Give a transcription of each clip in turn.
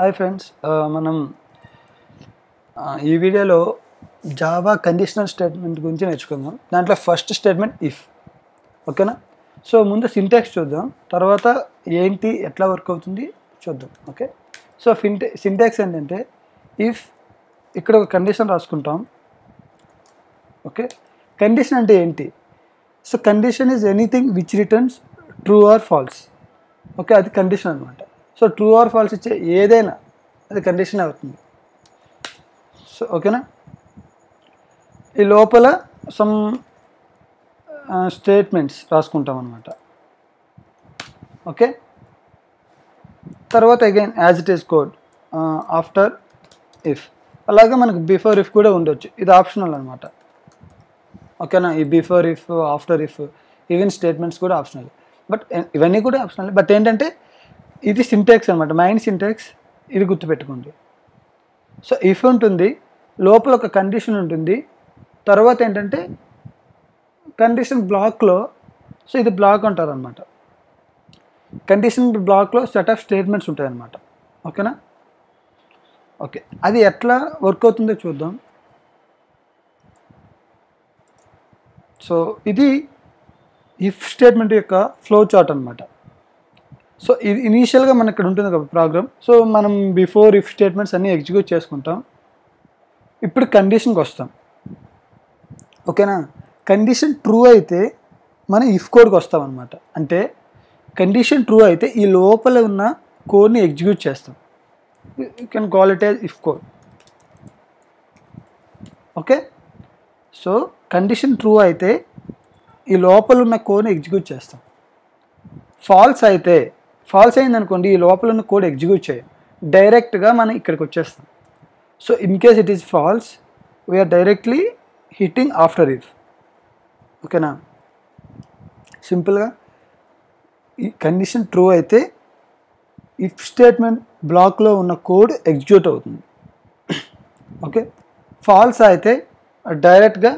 hi friends మనం ఆ, ఈ వీడియోలో జావా కండిషనల్ స్టేట్మెంట్ గురించి నేర్చుకుందాం దాంట్లో ఫస్ట్ స్టేట్మెంట్ ఇఫ్ ఓకేనా సో ముందు సింటాక్స్ చూద్దాం తర్వాత ఏంటి ఎట్లా వర్క్ అవుతుంది చూద్దాం ఓకే సో ఫింటే సింటాక్స్ ఏంటంటే ఇఫ్ ఇక్కడ ఒక కండిషన్ రాసుకుంటాం ఓకే కండిషన్ అంటే ఏంటి so condition is anything which returns true or false okay అది కండిషన్ అనమాట సో ట్రూ ఆర్ ఫాల్స్ ఇచ్చే ఏదైనా అది కండిషన్ అవుతుంది సో ఓకేనా ఈ లోపల సమ్ స్టేట్మెంట్స్ రాసుకుంటాం అనమాట ఓకే తర్వాత again as it is code after if అలాగే మనకు బిఫోర్ ఇఫ్ కూడా ఉండొచ్చు ఇది ఆప్షనల్ అనమాట ఓకేనా ఈ before if after if even statements కూడా ఆప్షనల్ బట్ ఇవన్నీ కూడా ఆప్షనల్ బట్ ఏంటంటే ఇది సింటాక్స్ అనమాట మైండ్ సింటాక్స్ ఇది గుర్తుపెట్టుకోండి సో ఇఫ్ ఉంటుంది లోపల ఒక కండిషన్ ఉంటుంది తర్వాత ఏంటంటే కండిషన్ బ్లాక్లో సో ఇది బ్లాక్ అంటారు అనమాట కండిషన్ బ్లాక్లో సెట్ ఆఫ్ స్టేట్మెంట్స్ ఉంటాయి అన్నమాట ఓకేనా ఓకే అది ఎట్లా వర్క్ అవుతుందో చూద్దాం సో ఇది ఇఫ్ స్టేట్మెంట్ యొక్క ఫ్లో చార్ట్ అనమాట సో ఇది ఇనీషియల్గా మనకి ఇక్కడ ఉంటుంది కదా ప్రోగ్రామ్ సో మనం బిఫోర్ ఇఫ్ స్టేట్మెంట్స్ అన్నీ ఎగ్జిక్యూట్ చేసుకుంటాం ఇప్పుడు కండిషన్కి వస్తాం ఓకేనా కండిషన్ ట్రూ అయితే మనం ఇఫ్ కోడ్కి వస్తాం అనమాట అంటే కండిషన్ ట్రూ అయితే ఈ లోపల ఉన్న కోడ్ని ఎగ్జిక్యూట్ చేస్తాం you can call it as if code okay so condition true అయితే ఈ లోపల ఉన్న కోడ్ని ఎగ్జిక్యూట్ చేస్తాం ఫాల్స్ అయితే ఫాల్స్ అయింది అనుకోండి ఈ లోపల ఉన్న కోడ్ ఎగ్జిక్యూట్ చేయం డైరెక్ట్గా మనం ఇక్కడికి వచ్చేస్తాం so in case it is false we are directly hitting after if ఓకేనా సింపుల్గా ఈ కండిషన్ ట్రూ అయితే ఇఫ్ స్టేట్మెంట్ బ్లాక్లో ఉన్న కోడ్ ఎగ్జిక్యూట్ అవుతుంది ఓకే ఫాల్స్ అయితే డైరెక్ట్గా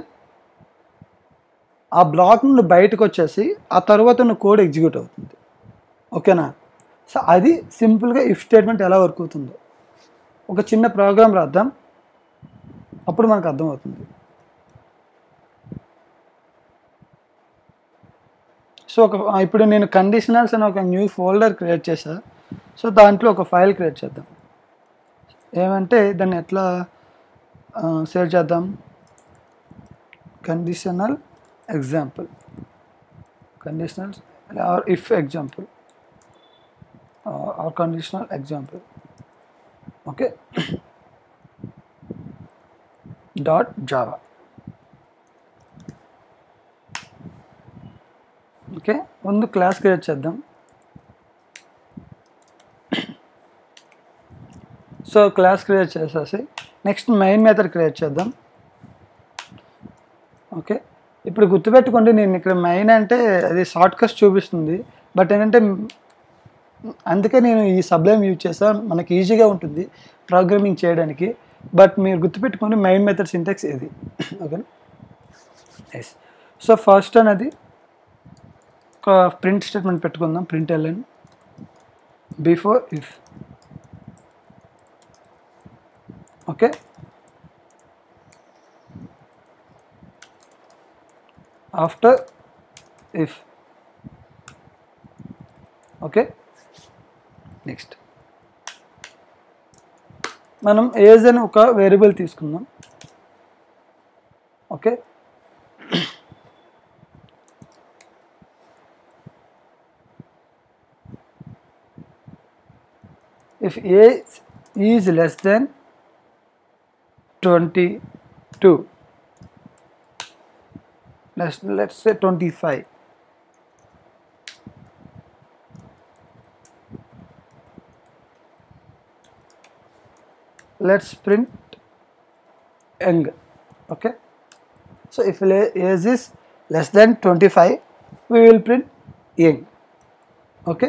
ఆ బ్లాక్ నుండి బయటకు వచ్చేసి ఆ తర్వాత ఉన్న కోడ్ ఎగ్జిక్యూట్ అవుతుంది ఓకేనా సో అది సింపుల్గా ఇఫ్ స్టేట్మెంట్ ఎలా వర్క్ అవుతుందో ఒక చిన్న ప్రోగ్రామ్ రాద్దాం అప్పుడు మనకు అర్థమవుతుంది సో ఒక ఇప్పుడు నేను కండిషనల్స్ అని ఒక న్యూ ఫోల్డర్ క్రియేట్ చేశా సో దాంట్లో ఒక ఫైల్ క్రియేట్ చేద్దాం ఏమంటే దాన్ని ఎట్లా సేవ్ చేద్దాం conditional example conditional or if example or conditional example okay dot Java okay ముందు క్లాస్ క్రియేట్ చేద్దాం సో క్లాస్ క్రియేట్ చేసేసి నెక్స్ట్ మెయిన్ మెథడ్ క్రియేట్ చేద్దాం ఓకే ఇప్పుడు గుర్తుపెట్టుకోండి నేను ఇక్కడ మెయిన్ అంటే అది షార్ట్ కట్స్ చూపిస్తుంది బట్ ఏంటంటే అందుకే నేను ఈ సబ్లైమ్ యూజ్ చేస్తాను మనకి ఈజీగా ఉంటుంది ప్రోగ్రామింగ్ చేయడానికి బట్ మీరు గుర్తుపెట్టుకోండి మెయిన్ మెథడ్ సింటెక్స్ ఇది ఓకే ఎస్ సో ఫస్ట్ అనేది ఒక ప్రింట్ స్టేట్మెంట్ పెట్టుకుందాం print LN before if okay after if okay next మనం ఏజ్ అని ఒక వేరియబుల్ తీసుకుందాం okay if age is less than 22 let's let's say 25 let's print young okay so if la- age is less than 25 we will print young okay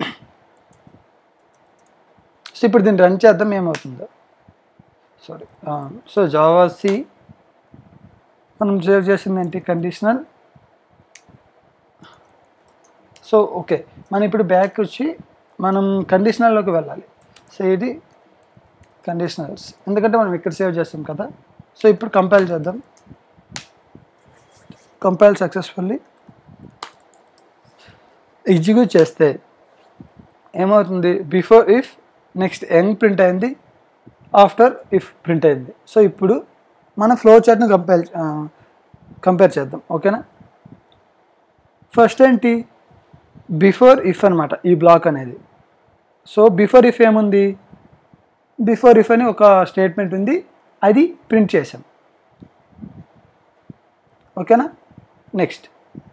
so ఇప్పుడు దీన్ని run చేద్దాం ఏమవుతుందో sorry so Java C మనం save చేసింది ఏంటి conditional so okay మనం ఇప్పుడు back వచ్చి మనం కండిషనల్లోకి వెళ్ళాలి సో ఇది కండిషనల్స్ ఎందుకంటే మనం ఇక్కడ సేవ్ చేస్తాం కదా సో ఇప్పుడు కంపైల్ చేద్దాం కంపైల్ సక్సెస్ఫుల్లీ ఎగ్జిక్యూట్ చేస్తే ఏమవుతుంది before if next young print అయింది ఆఫ్టర్ ఇఫ్ ప్రింట్ అయింది సో ఇప్పుడు మన ఫ్లో చార్ట్ని కంపేర్ కంపేర్ చేద్దాం ఓకేనా ఫస్ట్ ఏంటి బిఫోర్ ఇఫ్ అనమాట ఈ బ్లాక్ అనేది సో బిఫోర్ ఇఫ్ ఏముంది బిఫోర్ ఇఫ్ అని ఒక స్టేట్మెంట్ ఉంది అది ప్రింట్ చేసాం ఓకేనా నెక్స్ట్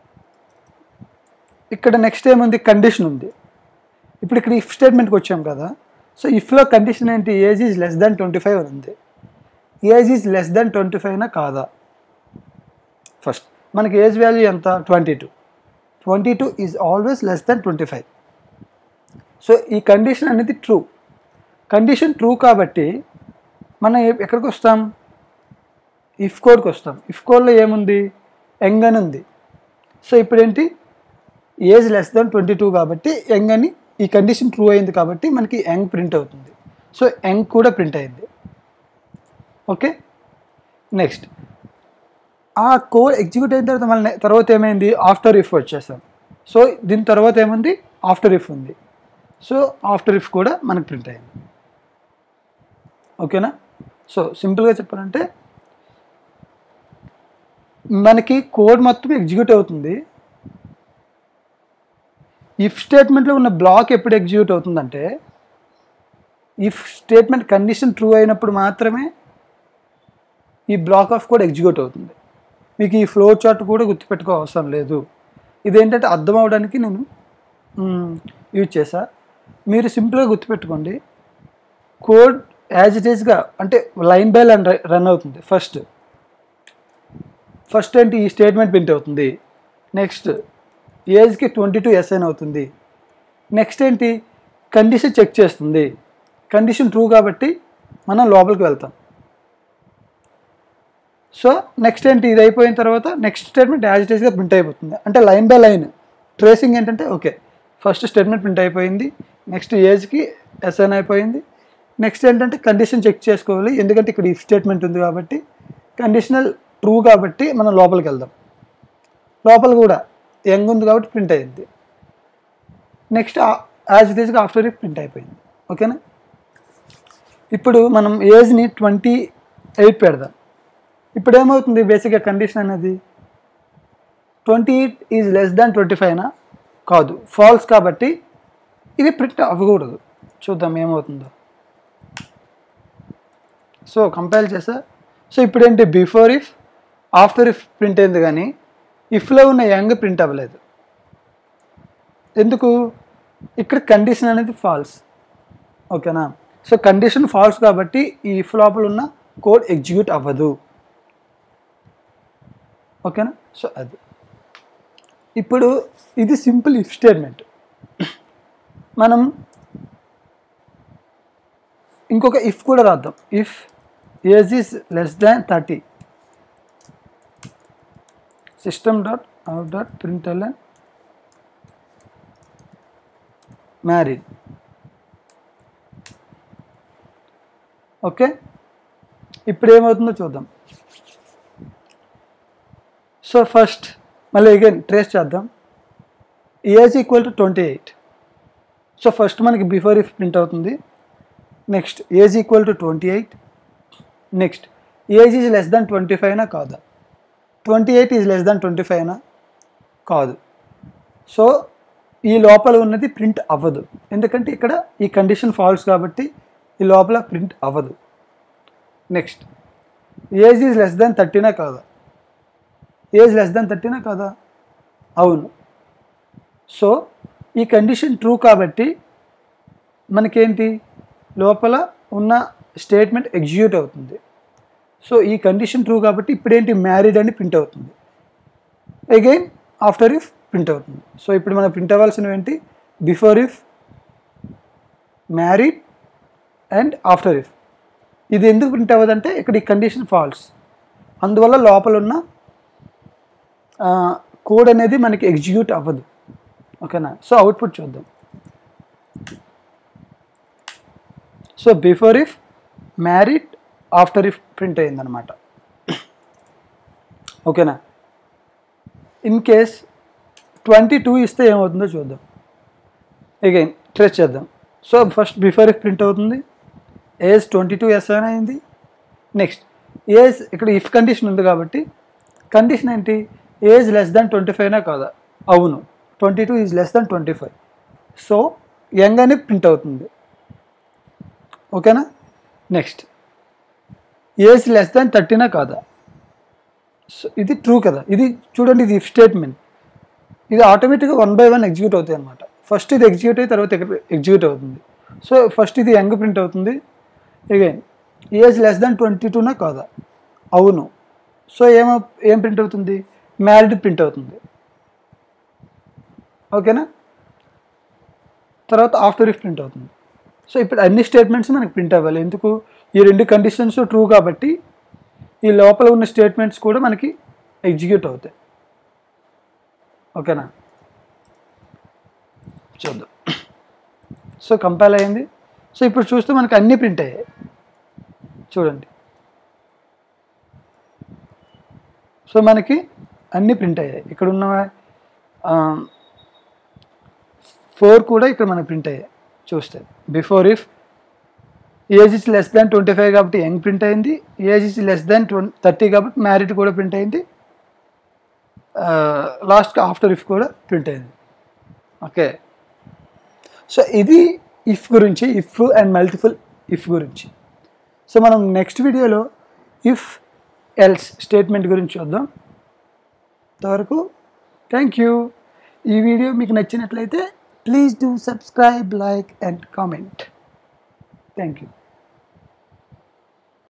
ఇక్కడ నెక్స్ట్ ఏముంది కండిషన్ ఉంది ఇప్పుడు ఇక్కడ ఇఫ్ స్టేట్మెంట్కి వచ్చాం కదా సో ఇఫ్లో కండిషన్ ఏంటి age is less than twenty five అని ఉంది age is less than twenty ఫైవ్నా కాదా ఫస్ట్ మనకి ఏజ్ వాల్యూ ఎంత twenty two twenty two is always less than twenty five so ఈ కండిషన్ అనేది ట్రూ కండిషన్ ట్రూ కాబట్టి మనం ఎ- ఎక్కడికి వస్తాం ఇఫ్ కోడ్కి వస్తాం ఇఫ్ కోడ్లో ఏముంది యంగ్ అని ఉంది సో ఇప్పుడు ఏంటి age less than twenty two కాబట్టి యంగ్ అని ఈ కండిషన్ ట్రూ అయింది కాబట్టి మనకి యంగ్ ప్రింట్ అవుతుంది సో యంగ్ కూడా ప్రింట్ అయింది ఓకే నెక్స్ట్ ఆ కోడ్ ఎగ్జిక్యూట్ అయిన తర్వాత మళ్ళీ తర్వాత ఏమైంది ఆఫ్టర్ ఇఫ్ వచ్చేసాం సో దీని తర్వాత ఏముంది ఆఫ్టర్ ఇఫ్ ఉంది సో ఆఫ్టర్ ఇఫ్ కూడా మనకు ప్రింట్ అయింది ఓకేనా సో సింపుల్గా చెప్పాలంటే మనకి కోడ్ మొత్తం ఎగ్జిక్యూట్ అవుతుంది ఇఫ్ స్టేట్మెంట్లో ఉన్న బ్లాక్ ఎప్పుడు ఎగ్జిక్యూట్ అవుతుందంటే ఇఫ్ స్టేట్మెంట్ కండిషన్ ట్రూ అయినప్పుడు మాత్రమే ఈ బ్లాక్ ఆఫ్ కోడ్ ఎగ్జిక్యూట్ అవుతుంది మీకు ఈ ఫ్లో చార్ట్ కూడా గుర్తుపెట్టుకో అవసరం లేదు ఇదేంటంటే అర్థం అవడానికి నేను యూజ్ చేశా మీరు సింపుల్గా గుర్తుపెట్టుకోండి కోడ్ యాజ్ ఇట్ ఈస్గా అంటే లైన్ బై లైన్ రన్ అవుతుంది ఫస్ట్ ఫస్ట్ ఏంటి ఈ స్టేట్మెంట్ ప్రింట్ అవుతుంది నెక్స్ట్ ఏజ్కి ట్వంటీ టూ ఎస్ఎన్ అవుతుంది నెక్స్ట్ ఏంటి కండిషన్ చెక్ చేస్తుంది కండిషన్ ట్రూ కాబట్టి మనం లోపలికి వెళ్తాం సో నెక్స్ట్ ఏంటి ఇది అయిపోయిన తర్వాత నెక్స్ట్ స్టేట్మెంట్ యాజ్ ఇట్ ఈస్గా ప్రింట్ అయిపోతుంది అంటే లైన్ బై లైన్ ట్రేసింగ్ ఏంటంటే ఓకే ఫస్ట్ స్టేట్మెంట్ ప్రింట్ అయిపోయింది నెక్స్ట్ ఏజ్కి ఎస్ఎన్ అయిపోయింది నెక్స్ట్ ఏంటంటే కండిషన్ చెక్ చేసుకోవాలి ఎందుకంటే ఇక్కడ ఈ స్టేట్మెంట్ ఉంది కాబట్టి కండిషనల్ ట్రూ కాబట్టి మనం లోపలికి వెళ్దాం లోపల కూడా యంగ్ ఉంది కాబట్టి ప్రింట్ అయింది నెక్స్ట్ యాజ్ ఇట్ ఈస్గా ఆఫ్టర్ ఇట్ ప్రింట్ అయిపోయింది ఓకేనా ఇప్పుడు మనం ఏజ్ని ట్వంటీ ఎయిట్ పెడదాం ఇప్పుడు ఏమవుతుంది బేసిక్గా కండిషన్ అనేది twenty eight is less than twenty ఫైవ్నా కాదు ఫాల్స్ కాబట్టి ఇది ప్రింట్ అవ్వకూడదు చూద్దాం ఏమవుతుందో సో కంపైల్ చేసా సో ఇప్పుడు ఏంటి before if after if print అయింది కానీ ఇఫ్లో ఉన్న యంగ్ ప్రింట్ అవ్వలేదు ఎందుకు ఇక్కడ కండిషన్ అనేది ఫాల్స్ ఓకేనా సో కండిషన్ ఫాల్స్ కాబట్టి ఈ ఇఫ్ లోపల ఉన్న కోడ్ ఎగ్జిక్యూట్ అవ్వదు ఓకేనా సో అది ఇప్పుడు ఇది సింపుల్ ఇఫ్ స్టేట్మెంట్ మనం ఇంకొక ఇఫ్ కూడా రాద్దాం if age is less than thirty system dot out dot print LN married okay ఇప్పుడు ఏమవుతుందో చూద్దాం సో ఫస్ట్ మళ్ళీ అగైన్ ట్రేస్ చేద్దాం age equal to twenty eight so first మనకి బిఫోర్ ఇఫ్ ప్రింట్ అవుతుంది next age equal to twenty eight next age is less than twenty ఫైవ్నా కాదా twenty eight is less than twenty ఫైవ్నా కాదు so ఈ లోపల ఉన్నది ప్రింట్ అవ్వదు ఎందుకంటే ఇక్కడ ఈ కండిషన్ ఫాల్స్ కాబట్టి ఈ లోపల ప్రింట్ అవ్వదు next age is less than థర్టీనా కాదా ఏజ్ లెస్ దాన్ థర్టీనా కాదా అవును సో ఈ కండిషన్ ట్రూ కాబట్టి మనకేంటి లోపల ఉన్న స్టేట్మెంట్ ఎగ్జిక్యూట్ అవుతుంది సో ఈ కండిషన్ ట్రూ కాబట్టి ఇప్పుడేంటి మ్యారీడ్ అని ప్రింట్ అవుతుంది అగైన్ ఆఫ్టర్ ఇఫ్ ప్రింట్ అవుతుంది సో ఇప్పుడు మనం ప్రింట్ అవ్వాల్సినవి ఏంటి before if married and after if ఇది ఎందుకు ప్రింట్ అవ్వదంటే ఇక్కడ ఈ కండిషన్ ఫాల్స్ అందువల్ల లోపల ఉన్న కోడ్ అనేది మనకి ఎగ్జిక్యూట్ అవ్వదు ఓకేనా సో అవుట్పుట్ చూద్దాం so before if married after if print అయిందనమాట ఓకేనా ఇన్ కేస్ ట్వంటీ టూ ఇస్తే ఏమవుతుందో చూద్దాం అగైన్ ట్రేస్ చేద్దాం so first before if print అవుతుంది ఏజ్ ట్వంటీ టూ ఎస్ అని అయింది నెక్స్ట్ ఏజ్ ఇక్కడ ఇఫ్ కండిషన్ ఉంది కాబట్టి కండిషన్ ఏంటి ఏజ్ లెస్ దాన్ ట్వంటీ ఫైవ్నా కాదా అవును twenty two is less than twenty five so young అని ప్రింట్ అవుతుంది ఓకేనా నెక్స్ట్ ఏజ్ లెస్ దాన్ థర్టీనా కాదా సో ఇది ట్రూ కదా ఇది చూడండి ఇది ఇఫ్ స్టేట్మెంట్ ఇది ఆటోమేటిక్గా వన్ బై వన్ ఎగ్జిక్యూట్ అవుతాయి అనమాట ఫస్ట్ ఇది ఎగ్జిక్యూట్ అయ్యి తర్వాత ఎగ్జిక్యూట్ అవుతుంది సో ఫస్ట్ ఇది యంగ్ ప్రింట్ అవుతుంది again age less than twenty టూనా కాదా అవును సో ఏమో ఏం ప్రింట్ అవుతుంది మ్యారిడ్ ప్రింట్ అవుతుంది ఓకేనా తర్వాత ఆఫ్టర్ ఇఫ్ ప్రింట్ అవుతుంది సో ఇప్పుడు అన్ని స్టేట్మెంట్స్ మనకి ప్రింట్ అవ్వాలి ఎందుకు ఈ రెండు కండిషన్స్ ట్రూ కాబట్టి ఈ లోపల ఉన్న స్టేట్మెంట్స్ కూడా మనకి ఎగ్జిక్యూట్ అవుతాయి ఓకేనా చూద్దాం సో కంపైల్ అయింది సో ఇప్పుడు చూస్తే మనకి అన్నీ ప్రింట్ అయ్యాయి చూడండి సో మనకి అన్నీ ప్రింట్ అయ్యాయి ఇక్కడ ఉన్న ఫోర్ కూడా ఇక్కడ మనకి ప్రింట్ అయ్యాయి చూస్తే before if age is less than twenty five కాబట్టి యంగ్ ప్రింట్ అయింది age is less than twenty thirty కాబట్టి మ్యారీడ్ కూడా ప్రింట్ అయింది లాస్ట్కి ఆఫ్టర్ ఇఫ్ కూడా ప్రింట్ అయింది ఓకే సో ఇది ఇఫ్ గురించి ఇఫ్ అండ్ మల్టిపుల్ ఇఫ్ గురించి సో మనం నెక్స్ట్ వీడియోలో ఇఫ్ ఎల్స్ స్టేట్మెంట్ గురించి చూద్దాం అంతవరకు థ్యాంక్ యూ ఈ వీడియో మీకు నచ్చినట్లయితే please do subscribe like and comment thank you